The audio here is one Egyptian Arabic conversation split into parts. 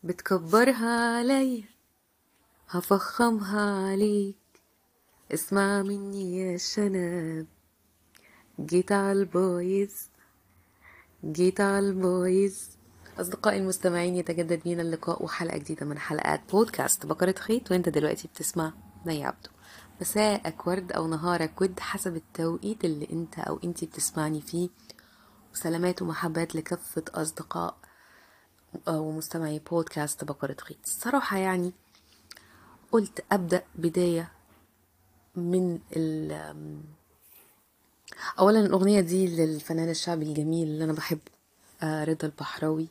بتكبرها علي هفخمها عليك اسمع مني يا شنب جيت عالبايظ جيت عالبايظ أصدقائي المستمعين يتجدد بينا اللقاء وحلقة جديدة من حلقات بودكاست بقرة خيط وانت دلوقتي بتسمع مي عبده مساءك ورد أو نهارك ود حسب التوقيت اللي انت أو انتي بتسمعني فيه وسلامات ومحبات لكافة أصدقاء ومستمعي بودكاست بقرة خيط الصراحة يعني قلت أبدأ بداية من ال أولا الأغنية دي للفنان الشعبي الجميل اللي أنا بحبه آه، رضا البحراوي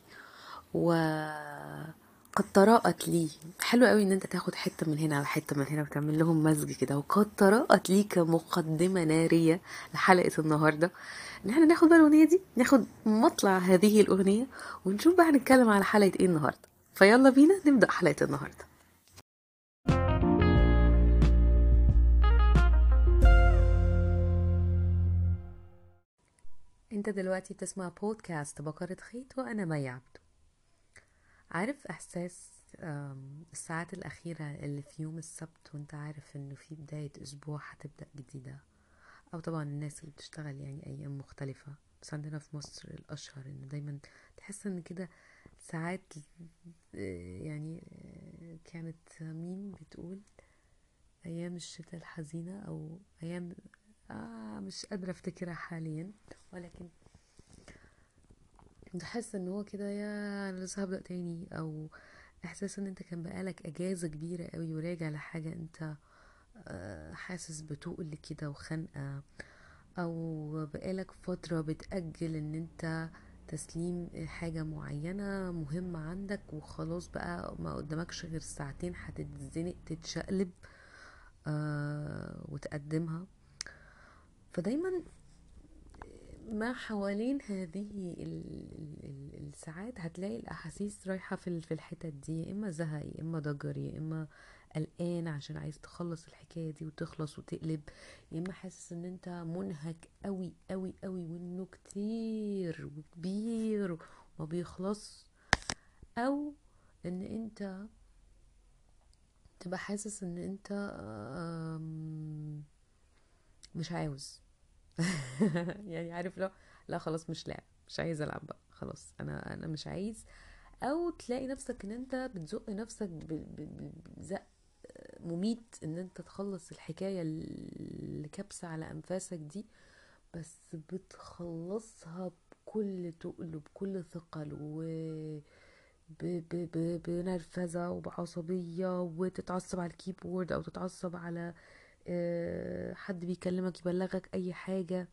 وقد تراءت لي حلو قوي ان انت تاخد حته من هنا على حته من هنا وتعمل لهم مزج كده وقد تراءت لي كمقدمه ناريه لحلقه النهارده ان احنا ناخد بقى الاغنيه دي ناخد مطلع هذه الاغنيه ونشوف بقى هنتكلم على حلقه ايه النهارده فيلا بينا نبدا حلقه النهارده انت دلوقتي بتسمع بودكاست بقرة خيط وانا مي عبده عارف احساس آم، الساعات الاخيرة اللي في يوم السبت وانت عارف انه في بداية اسبوع هتبدأ جديدة او طبعا الناس اللي بتشتغل يعني ايام مختلفة بس عندنا في مصر الاشهر انه دايما تحس ان كده ساعات آه، يعني آه، كانت مين بتقول ايام الشتاء الحزينة او ايام آه مش قادرة افتكرها حاليا ولكن تحس ان هو كده يا انا لسه هبدأ تاني او احساس ان انت كان بقالك اجازة كبيرة قوي وراجع لحاجة انت آه، حاسس بتقل كده وخنقة او بقالك فترة بتأجل ان انت تسليم حاجة معينة مهمة عندك وخلاص بقى ما قدامكش غير ساعتين هتتزنق تتشقلب آه وتقدمها فدايما ما حوالين هذه ال- ال- ال- الساعات هتلاقي الأحاسيس رايحة في ال- في الحتت دي يا إما زهق يا إما ضجر يا إما قلقان عشان عايز تخلص الحكاية دي وتخلص وتقلب يا إما حاسس إن أنت منهك قوي قوي قوي وإنه كتير وكبير وما بيخلص أو إن أنت تبقى حاسس إن أنت آم، مش عاوز يعني عارف لو لا خلاص مش لعب مش عايز العب بقى خلاص انا انا مش عايز او تلاقي نفسك ان انت بتزق نفسك ب- ب- بزق مميت ان انت تخلص الحكاية اللي كابسة على انفاسك دي بس بتخلصها بكل تقل وبكل ثقل و ب- ب- ب- بنرفزة وبعصبية وتتعصب على الكيبورد او تتعصب على آه، حد بيكلمك يبلغك اي حاجة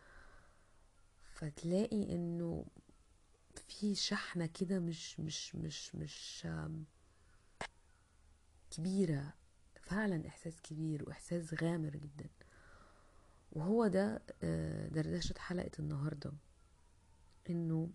فتلاقي انه في شحنة كده مش مش مش مش آم، كبيرة فعلا احساس كبير واحساس غامر جدا وهو ده آه، دردشة حلقة النهاردة انه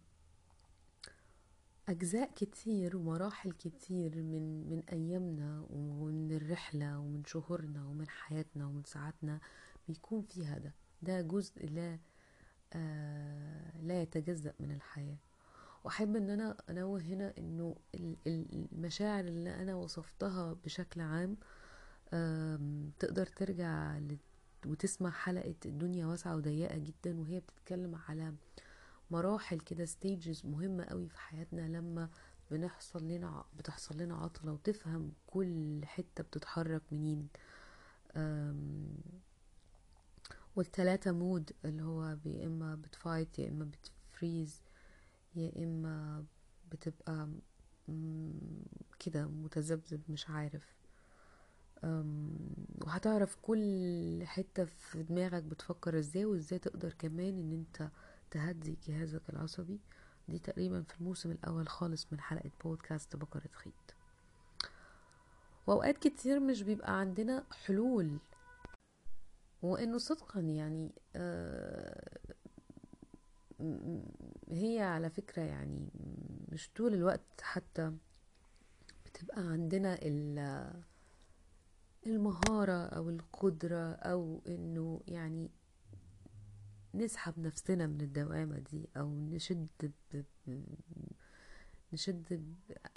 اجزاء كتير ومراحل كتير من من ايامنا ومن الرحلة ومن شهورنا ومن حياتنا ومن ساعاتنا بيكون فيها ده ده جزء لا آه لا يتجزأ من الحياة واحب ان انا انوه هنا انه ال- ال- المشاعر اللي انا وصفتها بشكل عام آم، تقدر ترجع ل- وتسمع حلقة الدنيا واسعة وضيقة جدا وهي بتتكلم على مراحل كده ستيجز مهمة قوي في حياتنا لما بنحصل لنا بتحصل لنا عطلة وتفهم كل حتة بتتحرك منين أم، والتلاتة مود اللي هو يا اما بتفايت يا اما بتفريز يا اما بتبقى مم، كده متذبذب مش عارف أم، وهتعرف كل حتة في دماغك بتفكر ازاي وازاي تقدر كمان ان انت تهدي جهازك العصبي دي تقريبا في الموسم الاول خالص من حلقة بودكاست بقرة خيط واوقات كتير مش بيبقى عندنا حلول وانه صدقا يعني آه، م- هي على فكرة يعني مش طول الوقت حتى بتبقى عندنا ال- المهارة او القدرة او انه يعني نسحب نفسنا من الدوامة دي او نشد ب... ب- نشد ب... يعني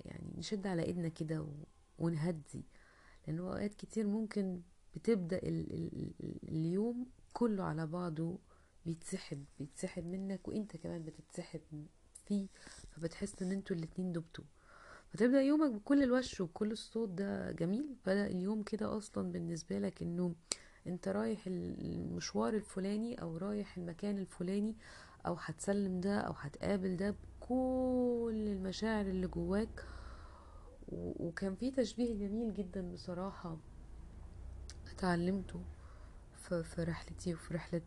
نشد على ايدنا كده ونهدي لانه اوقات كتير ممكن بتبدا ال ال اليوم كله على بعضه بيتسحب بيتسحب منك وانت كمان بتتسحب فيه فبتحس ان انتوا الاتنين دبتوا فتبدا يومك بكل الوش وكل الصوت ده جميل بدا اليوم كده اصلا بالنسبه لك انه انت رايح المشوار الفلاني او رايح المكان الفلاني او هتسلم ده او هتقابل ده بكل المشاعر اللي جواك وكان في تشبيه جميل جدا بصراحة اتعلمته في رحلتي وفي رحلة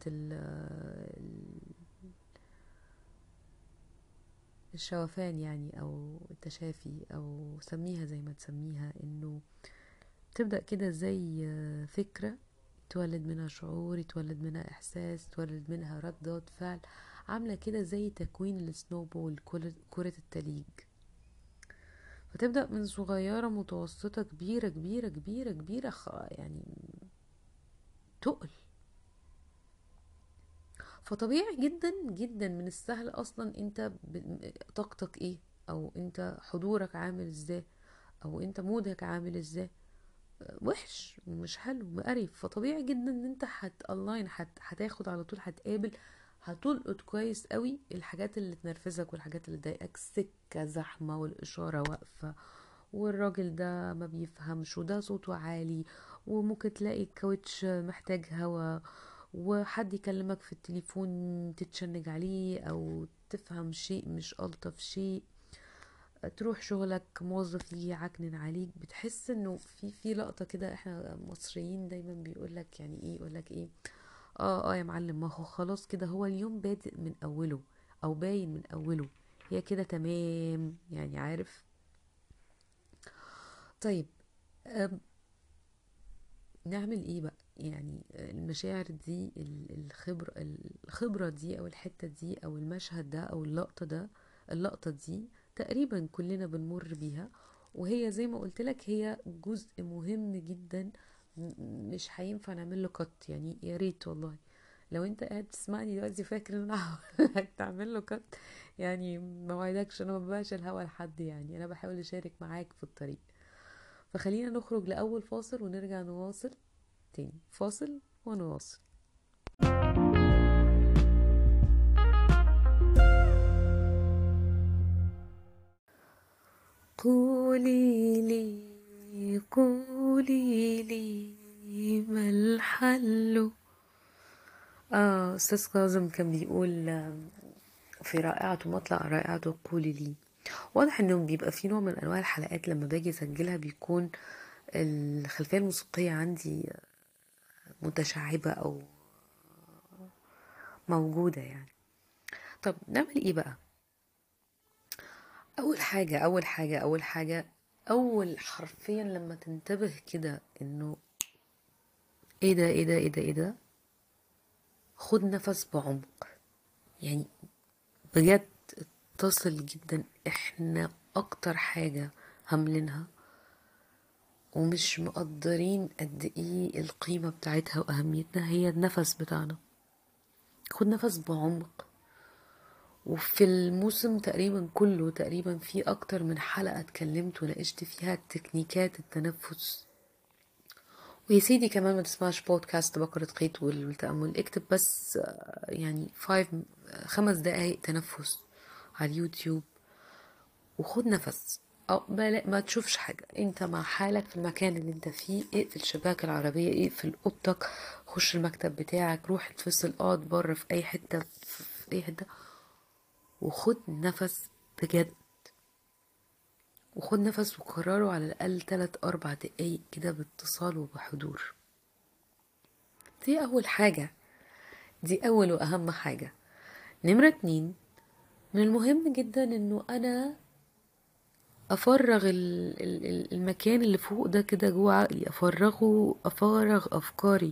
الشوفان يعني او التشافي او سميها زي ما تسميها انه تبدأ كده زي فكرة يتولد منها شعور يتولد منها احساس يتولد منها ردات فعل عاملة كده زي تكوين السنوبول كرة التليج فتبدأ من صغيرة متوسطة كبيرة كبيرة كبيرة كبيرة يعني تقل فطبيعي جدا جدا من السهل اصلا انت طاقتك ايه او انت حضورك عامل ازاي او انت مودك عامل ازاي وحش ومش حلو مقرف فطبيعي جدا ان انت هت اونلاين هتاخد على طول هتقابل هتلقط كويس قوي الحاجات اللي تنرفزك والحاجات اللي تضايقك سكة زحمة والإشارة واقفة والراجل ده ما بيفهمش وده صوته عالي وممكن تلاقي الكاوتش محتاج هوا وحد يكلمك في التليفون تتشنج عليه او تفهم شيء مش الطف شيء تروح شغلك موظف يجي يعكنن عليك بتحس انه في في لقطه كده احنا مصريين دايما بيقول لك يعني ايه يقول لك ايه اه اه يا معلم ما هو خلاص كده هو اليوم بادئ من اوله او باين من اوله هي كده تمام يعني عارف طيب نعمل ايه بقى يعني المشاعر دي الخبرة الخبرة دي او الحتة دي او المشهد ده او اللقطة ده اللقطة دي تقريبا كلنا بنمر بيها وهي زي ما قلت لك هي جزء مهم جدا مش هينفع نعمل له كت يعني يا ريت والله لو انت قاعد تسمعني دلوقتي فاكر ان انا هقول تعمل له كت يعني ما وعدكش انا ما ببقاش الهوا لحد يعني انا بحاول اشارك معاك في الطريق فخلينا نخرج لاول فاصل ونرجع نواصل تاني فاصل ونواصل قولي لي قولي لي ما الحل اه استاذ كاظم كان بيقول في رائعة مطلع رائعة قولي لي واضح انه بيبقى في نوع من انواع الحلقات لما باجي اسجلها بيكون الخلفية الموسيقية عندي متشعبة او موجودة يعني طب نعمل ايه بقى اول حاجة اول حاجة اول حاجة اول حرفيا لما تنتبه كده انه ايه ده ايه ده ايه ده ايه ده خد نفس بعمق يعني بجد اتصل جدا احنا اكتر حاجة هملينها ومش مقدرين قد ايه القيمة بتاعتها واهميتها هي النفس بتاعنا خد نفس بعمق وفي الموسم تقريبا كله تقريبا في اكتر من حلقة اتكلمت وناقشت فيها تكنيكات التنفس ويا سيدي كمان ما تسمعش بودكاست بقرة قيت والتأمل اكتب بس يعني فايف خمس دقايق تنفس على اليوتيوب وخد نفس أو ما تشوفش حاجة انت مع حالك في المكان اللي انت فيه اقفل شباك العربية اقفل اوضتك خش المكتب بتاعك روح اتفصل اقعد بره في اي حتة في اي حتة وخد نفس بجد وخد نفس وكرره على الأقل تلات أربع دقايق كده باتصال وبحضور دي أول حاجة دي أول وأهم حاجة نمرة اتنين من المهم جدا إنه أنا أفرغ المكان اللي فوق ده كده جوه عقلي أفرغه أفرغ أفكاري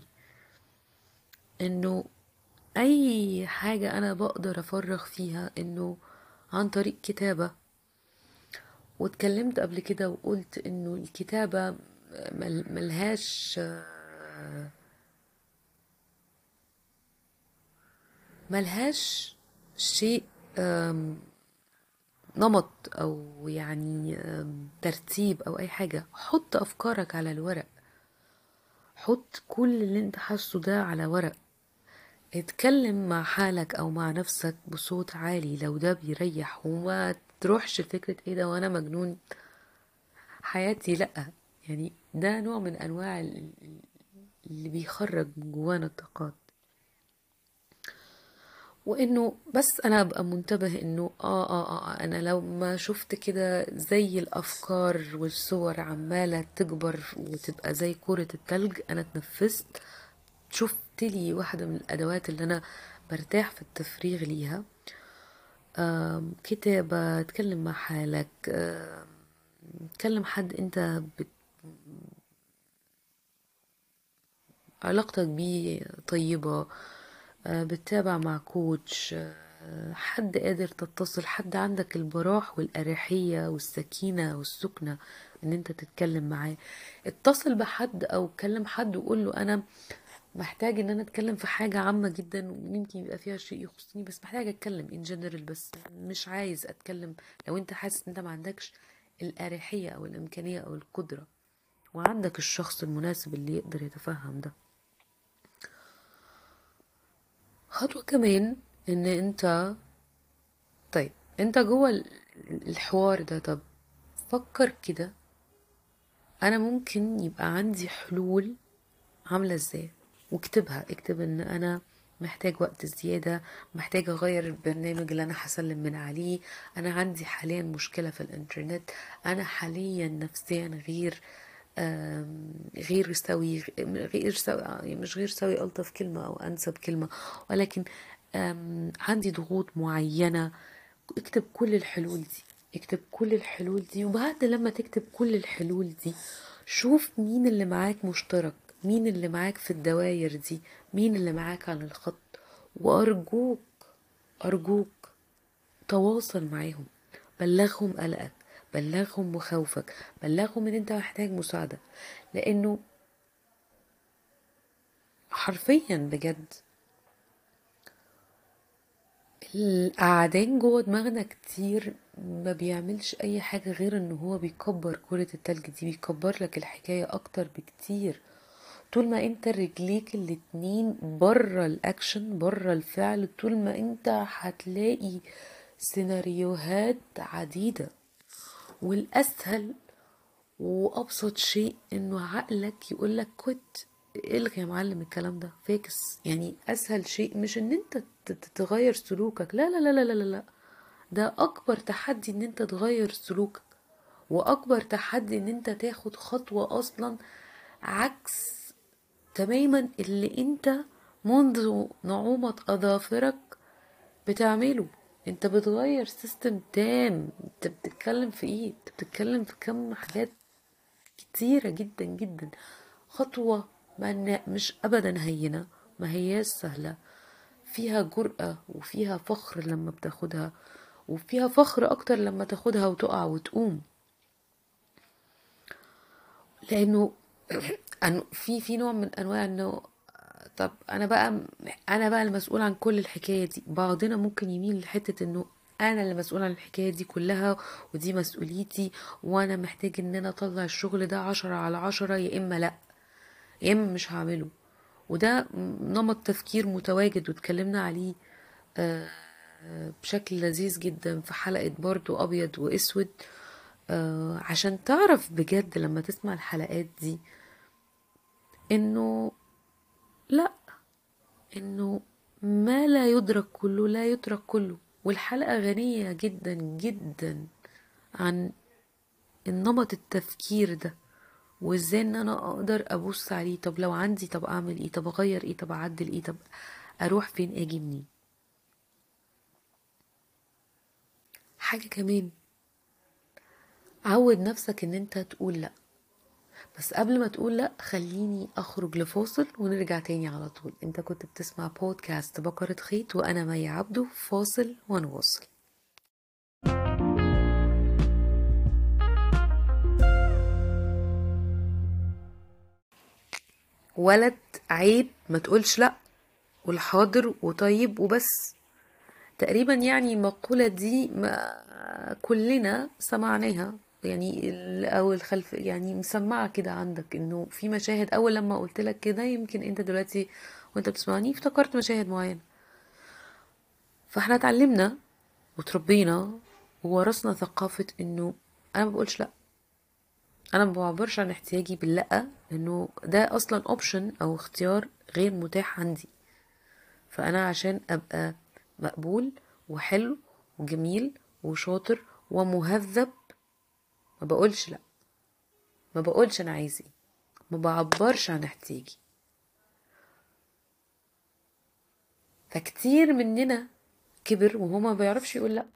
إنه أي حاجة أنا بقدر أفرغ فيها إنه عن طريق كتابة واتكلمت قبل كده وقلت انه الكتابة ملهاش ملهاش شيء نمط او يعني آم، ترتيب او اي حاجة حط افكارك على الورق حط كل اللي انت حاسه ده على ورق اتكلم مع حالك او مع نفسك بصوت عالي لو ده بيريح وما تروحش فكرة ايه ده وانا مجنون حياتي لأ يعني ده نوع من انواع ال- اللي بيخرج من جوانا الطاقات وانه بس انا ابقى منتبه انه آه, اه اه انا لو ما شفت كده زي الافكار والصور عمالة تكبر وتبقى زي كرة التلج انا اتنفست شفت لي واحدة من الادوات اللي انا برتاح في التفريغ ليها آم، كتابة تكلم مع حالك آم، تكلم حد انت بت... علاقتك بيه طيبة آه، بتتابع مع كوتش آه، حد قادر تتصل حد عندك البراح والأريحية والسكينة والسكنة ان انت تتكلم معاه اتصل بحد او كلم حد وقول له انا محتاج ان انا اتكلم في حاجة عامة جدا ويمكن يبقى فيها شيء يخصني بس محتاج اتكلم ان جنرال بس مش عايز اتكلم لو انت حاسس ان انت ما عندكش الأريحية او الامكانية او القدرة وعندك الشخص المناسب اللي يقدر يتفهم ده خطوة كمان ان انت طيب انت جوه ال- الحوار ده طب فكر كده انا ممكن يبقى عندي حلول عاملة ازاي واكتبها اكتب ان انا محتاج وقت زيادة محتاج اغير البرنامج اللي انا هسلم من عليه انا عندي حاليا مشكلة في الانترنت انا حاليا نفسيا غير آم، غير سوي غير سوي يعني مش غير سوي ألطف كلمة أو أنسب كلمة ولكن آم، عندي ضغوط معينة اكتب كل الحلول دي اكتب كل الحلول دي وبعد لما تكتب كل الحلول دي شوف مين اللي معاك مشترك مين اللي معاك في الدواير دي مين اللي معاك على الخط وأرجوك أرجوك تواصل معاهم بلغهم قلقك بلغهم مخاوفك بلغهم ان انت محتاج مساعدة لانه حرفيا بجد القعدان جوه دماغنا كتير ما بيعملش اي حاجة غير ان هو بيكبر كرة التلج دي بيكبر لك الحكاية اكتر بكتير طول ما انت رجليك الاتنين بره الاكشن بره الفعل طول ما انت هتلاقي سيناريوهات عديدة والاسهل وابسط شيء انه عقلك يقولك كت الغي يا معلم الكلام ده فاكس يعني اسهل شيء مش ان انت ت- ت- تغير سلوكك لا لا لا لا لا لا لا ده اكبر تحدي ان انت تغير سلوكك واكبر تحدي ان انت تاخد خطوة اصلا عكس تماما اللي انت منذ نعومة اظافرك بتعمله انت بتغير سيستم تام انت بتتكلم في ايه انت بتتكلم في كم حاجات كتيرة جدا جدا خطوة ما مش ابدا هينة ما هياش سهلة فيها جرأة وفيها فخر لما بتاخدها وفيها فخر اكتر لما تاخدها وتقع وتقوم لانه أنه في في نوع من انواع انه طب انا بقى انا بقى المسؤول عن كل الحكايه دي بعضنا ممكن يميل لحته انه انا اللي مسؤول عن الحكايه دي كلها ودي مسؤوليتي وانا محتاج ان انا اطلع الشغل ده عشرة على عشرة يا اما لا يا اما مش هعمله وده نمط تفكير متواجد واتكلمنا عليه آه، بشكل لذيذ جدا في حلقة برضو أبيض وأسود آه، عشان تعرف بجد لما تسمع الحلقات دي إنه لأ إنه ما لا يدرك كله لا يترك كله والحلقة غنية جدا جدا عن النمط التفكير ده وازاي ان انا اقدر ابص عليه طب لو عندي طب اعمل ايه طب اغير ايه طب اعدل ايه طب اروح فين اجي منين حاجة كمان عود نفسك ان انت تقول لا بس قبل ما تقول لا خليني اخرج لفاصل ونرجع تاني على طول انت كنت بتسمع بودكاست بقرة خيط وانا مي عبده فاصل ونواصل ولد عيب ما تقولش لا والحاضر وطيب وبس تقريبا يعني المقولة دي ما كلنا سمعناها يعني ال- او الخلف يعني مسمعة كده عندك انه في مشاهد اول لما قلت لك كده يمكن انت دلوقتي وانت بتسمعني افتكرت مشاهد معينة فاحنا اتعلمنا وتربينا وورثنا ثقافة انه انا ما بقولش لا انا ما بعبرش عن احتياجي باللا لانه ده اصلا اوبشن او اختيار غير متاح عندي فانا عشان ابقى مقبول وحلو وجميل وشاطر ومهذب ما بقولش لا ما بقولش انا عايز ايه ما بعبرش عن احتياجي فكتير مننا كبر وهو ما بيعرفش يقول لا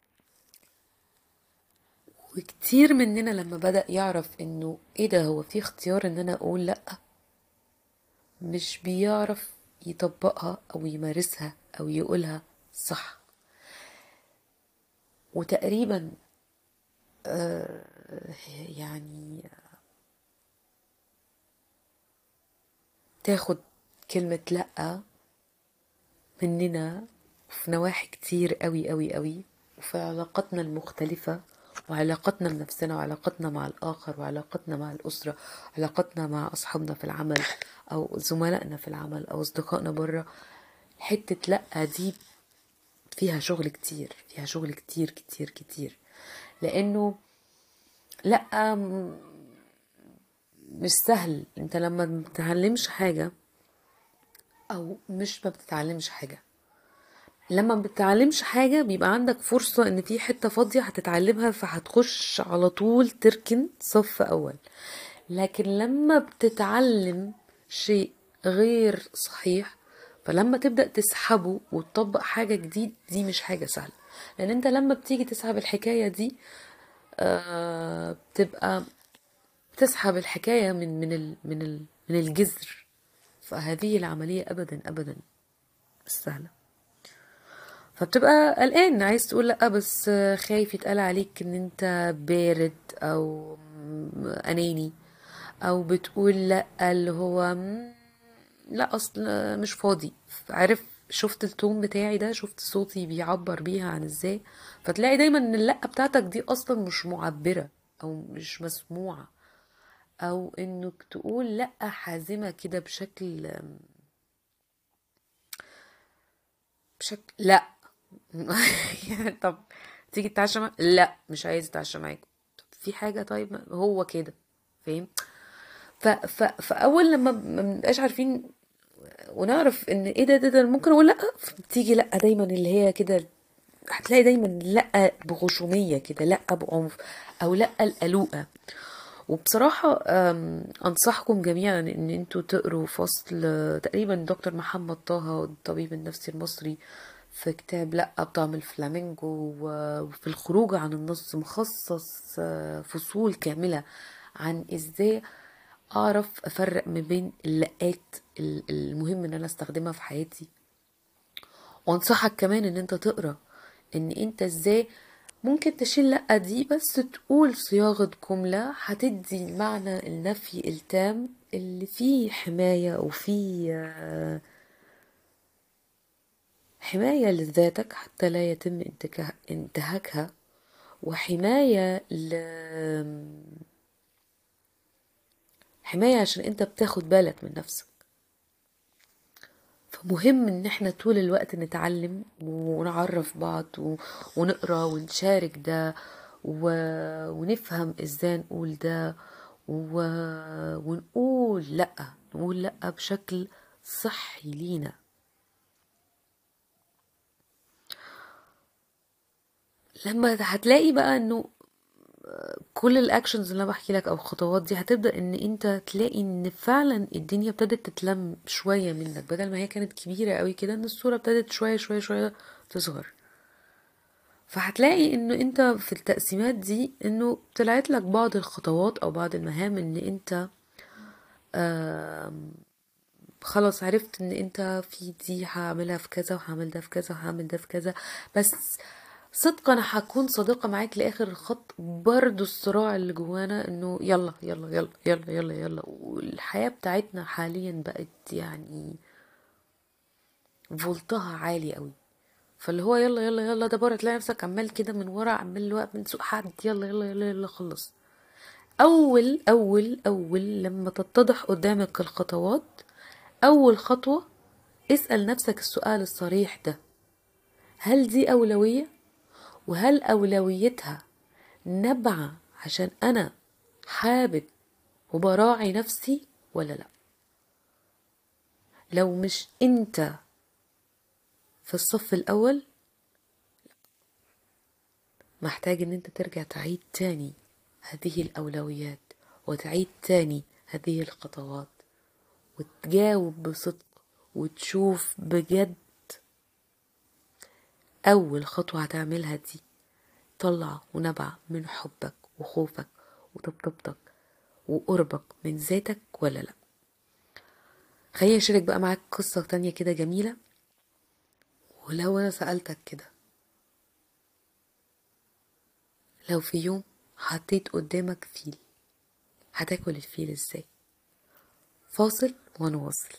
وكتير مننا لما بدأ يعرف انه ايه ده هو في اختيار ان انا اقول لا مش بيعرف يطبقها او يمارسها او يقولها صح وتقريبا آه يعني تاخد كلمة لأ مننا في نواحي كتير قوي قوي قوي وفي علاقاتنا المختلفة وعلاقتنا بنفسنا وعلاقتنا مع الآخر وعلاقتنا مع الأسرة علاقتنا مع أصحابنا في العمل أو زملائنا في العمل أو أصدقائنا برا حتة لأ دي فيها شغل كتير فيها شغل كتير كتير كتير لأنه لأ م- مش سهل انت لما ما بتتعلمش حاجة أو مش ما بتتعلمش حاجة لما ما بتتعلمش حاجة بيبقى عندك فرصة ان في حتة فاضية هتتعلمها فهتخش على طول تركن صف اول لكن لما بتتعلم شيء غير صحيح فلما تبدأ تسحبه وتطبق حاجة جديد دي مش حاجة سهلة لان انت لما بتيجي تسحب الحكاية دي آه بتبقى بتسحب الحكاية من من ال من ال من الجذر فهذه العملية ابدا ابدا مش سهلة فبتبقى قلقان عايز تقول لا بس خايف يتقال عليك ان انت بارد او اناني او بتقول لا اللي هو "مم، لا اصل مش فاضي عارف شفت التون بتاعي ده شفت صوتي بيعبر بيها عن ازاي فتلاقي دايما ان اللا بتاعتك دي اصلا مش معبرة او مش مسموعة او انك تقول لا حازمة كده بشكل بشكل لا يعني طب تيجي تتعشى معاك لا مش عايز اتعشى معاك طب في حاجة طيب ما- هو كده فاهم ف... ف... فاول لما ما بنبقاش عارفين ونعرف ان ايه ده ده, ده ممكن اقول لا بتيجي لا دايما اللي هي كده هتلاقي دايما لا بغشومية كده لا بعنف او لا القلوقة وبصراحة أم، أنصحكم جميعا إن أنتوا تقروا فصل تقريبا دكتور محمد طه الطبيب النفسي المصري في كتاب لأ بطعم الفلامينجو و- وفي الخروج عن النص مخصص آه، فصول كاملة عن إزاي أعرف أفرق ما بين اللقات ال- المهم إن أنا أستخدمها في حياتي وانصحك كمان ان انت تقرا ان انت ازاي ممكن تشيل لأ دي بس تقول صياغة جملة هتدي المعنى النفي التام اللي فيه حماية وفيه آه، حماية لذاتك حتى لا يتم انتكا- انتهاكها وحماية ل حماية عشان انت بتاخد بالك من نفسك فمهم ان احنا طول الوقت نتعلم ونعرف بعض و... ونقرا ونشارك ده و... ونفهم ازاي نقول ده و... ونقول لا نقول لا بشكل صحي لينا لما هتلاقي بقى انه كل الاكشنز اللي انا بحكي لك او الخطوات دي هتبدا ان انت تلاقي ان فعلا الدنيا ابتدت تتلم شويه منك بدل ما هي كانت كبيره قوي كده ان الصوره ابتدت شويه شويه شويه تصغر فهتلاقي انه انت في التقسيمات دي انه طلعت لك بعض الخطوات او بعض المهام ان انت آم، خلاص عرفت ان انت في دي هعملها في كذا وهعمل ده في كذا وهعمل ده في كذا بس صدقا انا هكون صادقة معاك لاخر الخط برضو الصراع اللي جوانا انه يلا يلا يلا يلا يلا يلا والحياة بتاعتنا حاليا بقت يعني فولتها عالي قوي فاللي هو يلا يلا يلا ده بره تلاقي نفسك عمال كده من ورا عمال الوقت من سوق حد يلا يلا يلا يلا خلص اول اول اول لما تتضح قدامك الخطوات اول خطوة اسأل نفسك السؤال الصريح ده هل دي اولوية وهل اولويتها نبعة عشان انا حابب وبراعي نفسي ولا لا لو مش انت في الصف الاول محتاج ان انت ترجع تعيد تاني هذه الاولويات وتعيد تاني هذه الخطوات وتجاوب بصدق وتشوف بجد اول خطوة هتعملها دي طلع ونبع من حبك وخوفك وطبطبتك وقربك من ذاتك ولا لا خليني اشارك بقى معاك قصة تانية كده جميلة ولو انا سألتك كده لو في يوم حطيت قدامك فيل هتاكل الفيل ازاي فاصل ونواصل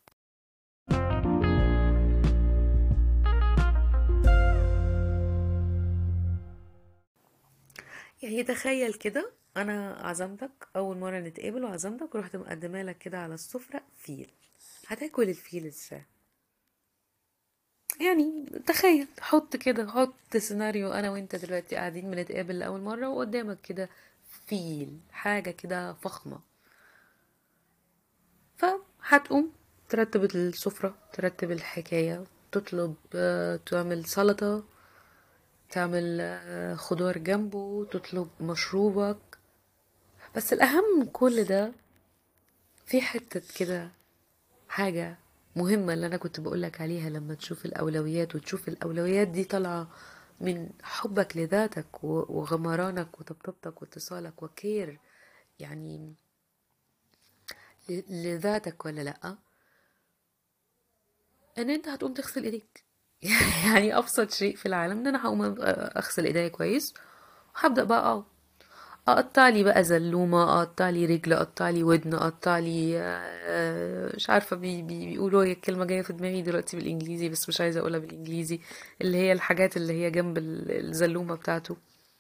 يعني تخيل كده انا عزمتك اول مره نتقابل وعزمتك ورحت مقدمه لك كده على السفره فيل هتاكل الفيل ازاي يعني تخيل حط كده حط سيناريو انا وانت دلوقتي قاعدين بنتقابل لاول مره وقدامك كده فيل حاجه كده فخمه فهتقوم ترتب السفره ترتب الحكايه تطلب آه، تعمل سلطه تعمل آه، خضار جنبه تطلب مشروبك بس الأهم من كل ده في حتة كده حاجة مهمة اللي أنا كنت بقولك عليها لما تشوف الأولويات وتشوف الأولويات دي طالعة من حبك لذاتك و- وغمرانك وطبطبتك واتصالك وكير يعني ل- لذاتك ولا لأ ان انت هتقوم تغسل ايديك يعني ابسط شيء في العالم ان انا هقوم اغسل ايديا كويس وهبدا بقى اه اقطع لي بقى زلومه اقطع لي رجل اقطع لي ودن اقطع لي آه، مش عارفه بي بي بيقولوا هي الكلمه جايه في دماغي دلوقتي بالانجليزي بس مش عايزه اقولها بالانجليزي اللي هي الحاجات اللي هي جنب ال- الزلومه بتاعته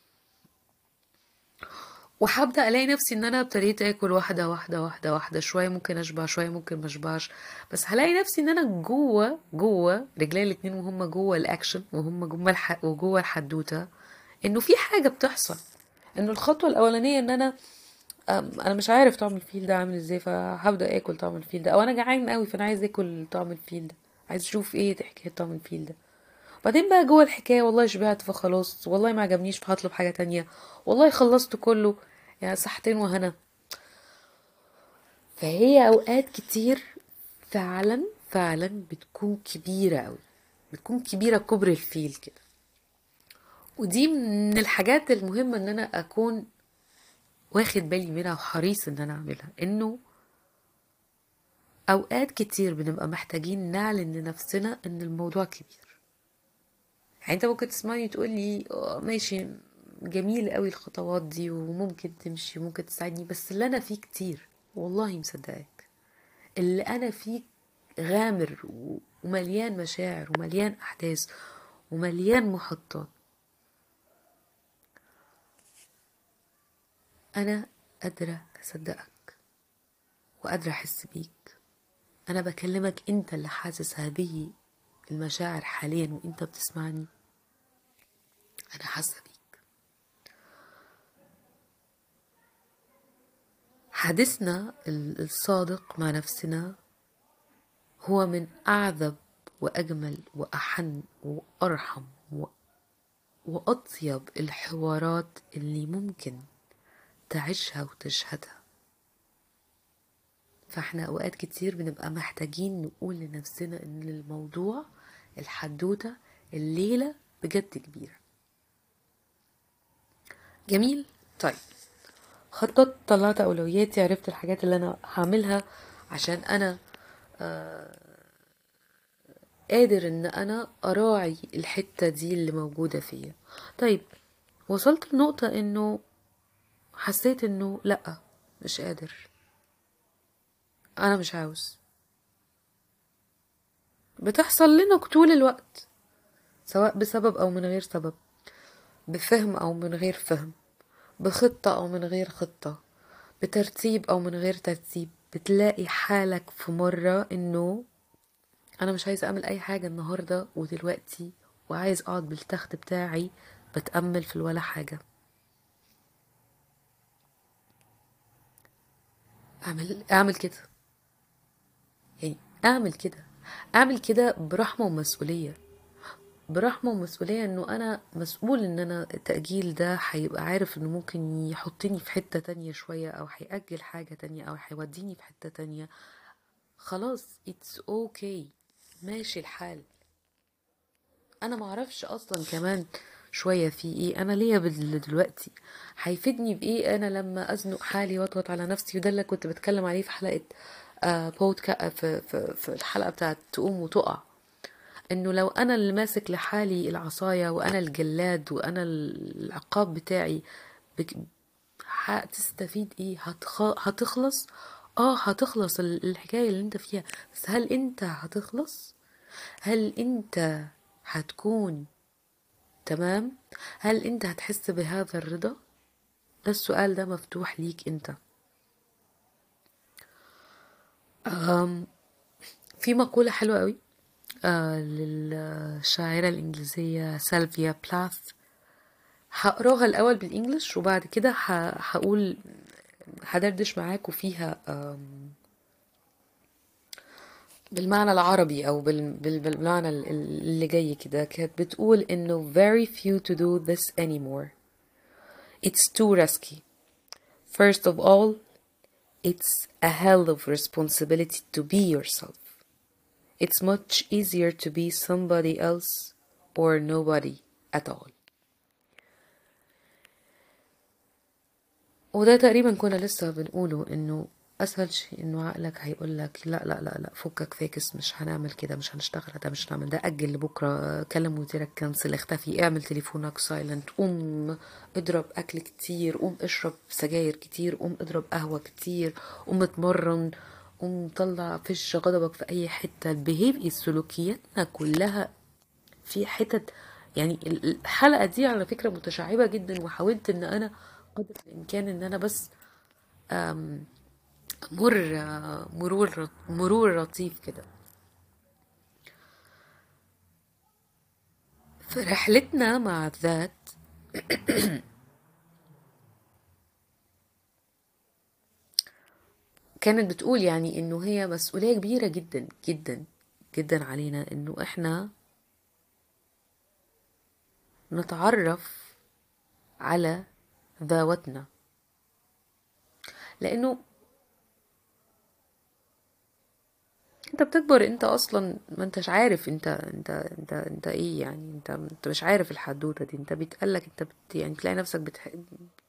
وهبدا الاقي نفسي ان انا ابتديت اكل واحده واحده واحده واحده شويه ممكن اشبع شويه ممكن ما اشبعش بس هلاقي نفسي ان انا جوه جوه رجلي الاتنين وهم جوه الاكشن وهم جوه الح... وجوه الحدوته انه في حاجه بتحصل انه الخطوه الاولانيه ان انا أم، انا مش عارف طعم الفيل ده عامل ازاي فهبدا اكل طعم الفيل ده او انا جعان قوي فانا عايز اكل طعم الفيل ده عايز اشوف ايه حكايه طعم الفيل ده بعدين بقى جوه الحكايه والله شبعت فخلاص والله ما عجبنيش فهطلب حاجه تانية والله خلصت كله يا صحتين وهنا فهي اوقات كتير فعلا فعلا بتكون كبيره قوي بتكون كبيره كبر الفيل كده ودي من الحاجات المهمه ان انا اكون واخد بالي منها وحريص ان انا اعملها انه اوقات كتير بنبقى محتاجين نعلن لنفسنا ان الموضوع كبير يعني انت ممكن تسمعني تقول لي آه، ماشي جميل قوي الخطوات دي وممكن تمشي وممكن تساعدني بس اللي انا فيه كتير والله مصدقاك اللي انا فيه غامر و- ومليان مشاعر ومليان احداث ومليان محطات انا قادره اصدقك وقادره احس بيك انا بكلمك انت اللي حاسس هذه المشاعر حاليا وانت بتسمعني انا حاسه بيك حديثنا ال- الصادق مع نفسنا هو من اعذب واجمل واحن وارحم و- واطيب الحوارات اللي ممكن تعيشها وتشهدها فاحنا اوقات كتير بنبقى محتاجين نقول لنفسنا ان الموضوع الحدوتة الليلة بجد كبيرة جميل طيب خططت طلعت اولوياتي عرفت الحاجات اللي انا هعملها عشان انا قادر ان انا اراعي الحتة دي اللي موجودة فيا طيب وصلت لنقطة انه حسيت انه لا مش قادر انا مش عاوز بتحصل لنا طول الوقت سواء بسبب او من غير سبب بفهم او من غير فهم بخطة او من غير خطة بترتيب او من غير ترتيب بتلاقي حالك في مرة انه انا مش عايز اعمل اي حاجة النهاردة ودلوقتي وعايز اقعد بالتخت بتاعي بتأمل في الولا حاجة اعمل اعمل كده يعني اعمل كده اعمل كده برحمة ومسؤولية برحمة ومسؤولية انه انا مسؤول ان انا التأجيل ده هيبقى عارف انه ممكن يحطني في حتة تانية شوية او هيأجل حاجة تانية او هيوديني في حتة تانية خلاص it's okay ماشي الحال انا معرفش اصلا كمان شوية في ايه انا ليا بال- دلوقتي هيفيدني بايه انا لما ازنق حالي واضغط على نفسي وده اللي كنت بتكلم عليه في حلقة آه بودكا في, في, في الحلقة بتاعت تقوم وتقع انه لو انا اللي ماسك لحالي العصاية وانا الجلاد وانا العقاب بتاعي بك... هتستفيد ايه هتخ... هتخلص اه هتخلص ال- الحكاية اللي انت فيها بس هل انت هتخلص هل انت هتكون تمام هل انت هتحس بهذا الرضا ده السؤال ده مفتوح ليك انت أم في مقولة حلوة قوي آه للشاعرة الإنجليزية سالفيا بلاث هقراها الأول بالإنجلش وبعد كده ه- هقول هدردش معاكم فيها آم، بالمعنى العربي أو بال- بال- بالمعنى ال- ال- اللي جاي كده كانت بتقول إنه very few to do this anymore it's too risky first of all it's a hell of responsibility to be yourself It's much easier to be somebody else or nobody at all. وده تقريبا كنا لسه بنقوله انه اسهل شيء انه عقلك هيقول لك لا لا لا لا فكك فاكس مش هنعمل كده مش هنشتغل ده مش هنعمل ده اجل لبكره كلم مديرك كنسل اختفي اعمل تليفونك سايلنت قوم اضرب اكل كتير قوم اشرب سجاير كتير قوم اضرب قهوه كتير قوم اتمرن قوم طلع فش غضبك في اي حته البيهيف سلوكياتنا كلها في حتت يعني ال- الحلقه دي على فكره متشعبه جدا وحاولت ان انا قدر الامكان ان انا بس أم، مر مرور مرور لطيف كده في رحلتنا مع الذات كانت بتقول يعني انه هي مسؤولية كبيرة جدا جدا جدا علينا انه احنا نتعرف على ذواتنا لانه انت بتكبر انت اصلا ما انتش عارف انت انت انت انت ايه يعني انت انت مش عارف الحدوته دي انت بيتقالك انت بت يعني تلاقي نفسك بتحب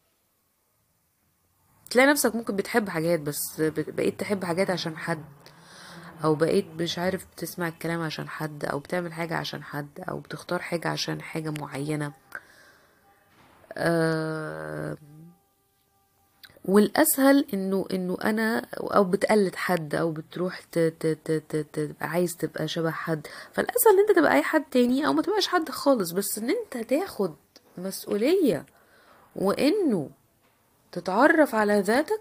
تلاقي نفسك ممكن بتحب حاجات بس بت- بقيت تحب حاجات عشان حد او بقيت مش عارف بتسمع الكلام عشان حد او بتعمل حاجة عشان حد او بتختار حاجة عشان حاجة معينة آه والاسهل انه انه انا او بتقلد حد او بتروح ت- ت- ت- ت- ت- تبقى عايز تبقى شبه حد فالاسهل ان انت تبقى اي حد تاني او ما تبقاش حد خالص بس ان انت تاخد مسؤولية وانه تتعرف على ذاتك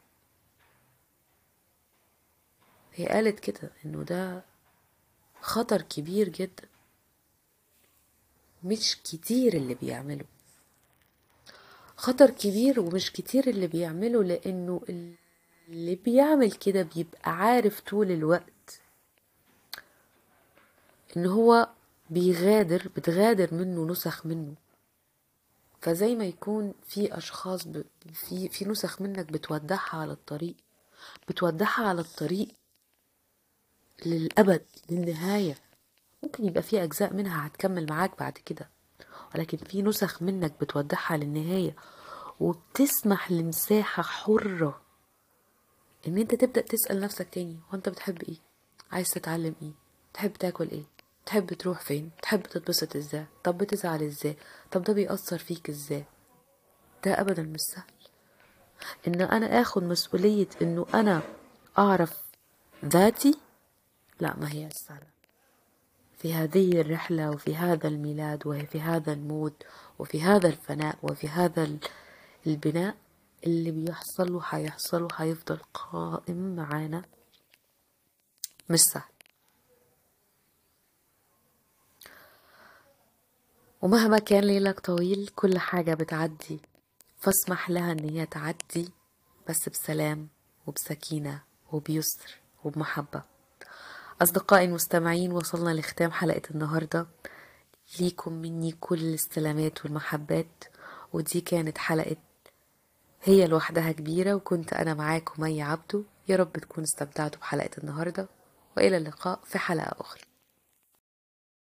هي قالت كده انه ده خطر كبير جدا مش كتير اللي بيعمله خطر كبير ومش كتير اللي بيعمله لانه اللي بيعمل كده بيبقى عارف طول الوقت ان هو بيغادر بتغادر منه نسخ منه فزي ما يكون في اشخاص ب... في في نسخ منك بتودعها على الطريق بتودعها على الطريق للأبد للنهاية ممكن يبقى في أجزاء منها هتكمل معاك بعد كده ولكن في نسخ منك بتودعها للنهاية وبتسمح لمساحة حرة إن أنت تبدأ تسأل نفسك تاني هو أنت بتحب إيه؟ عايز تتعلم إيه؟ تحب تاكل إيه؟ تحب تروح فين؟ تحب تتبسط إزاي؟ طب بتزعل إزاي؟ طب ده بيأثر فيك إزاي؟ ده أبدا مش سهل إن أنا آخد مسؤولية إنه أنا أعرف ذاتي لا ما هي سهلة في هذه الرحلة وفي هذا الميلاد وفي هذا الموت وفي هذا الفناء وفي هذا ال- البناء اللي بيحصل وحيحصل وحيفضل قائم معانا مش سهل ومهما كان ليلك طويل كل حاجة بتعدي فاسمح لها ان هي تعدي بس بسلام وبسكينة وبيسر وبمحبة أصدقائي المستمعين وصلنا لختام حلقة النهاردة ليكم مني كل السلامات والمحبات ودي كانت حلقة هي لوحدها كبيرة وكنت أنا معاكم مي عبدو يا رب تكونوا استمتعتوا بحلقة النهاردة وإلى اللقاء في حلقة أخرى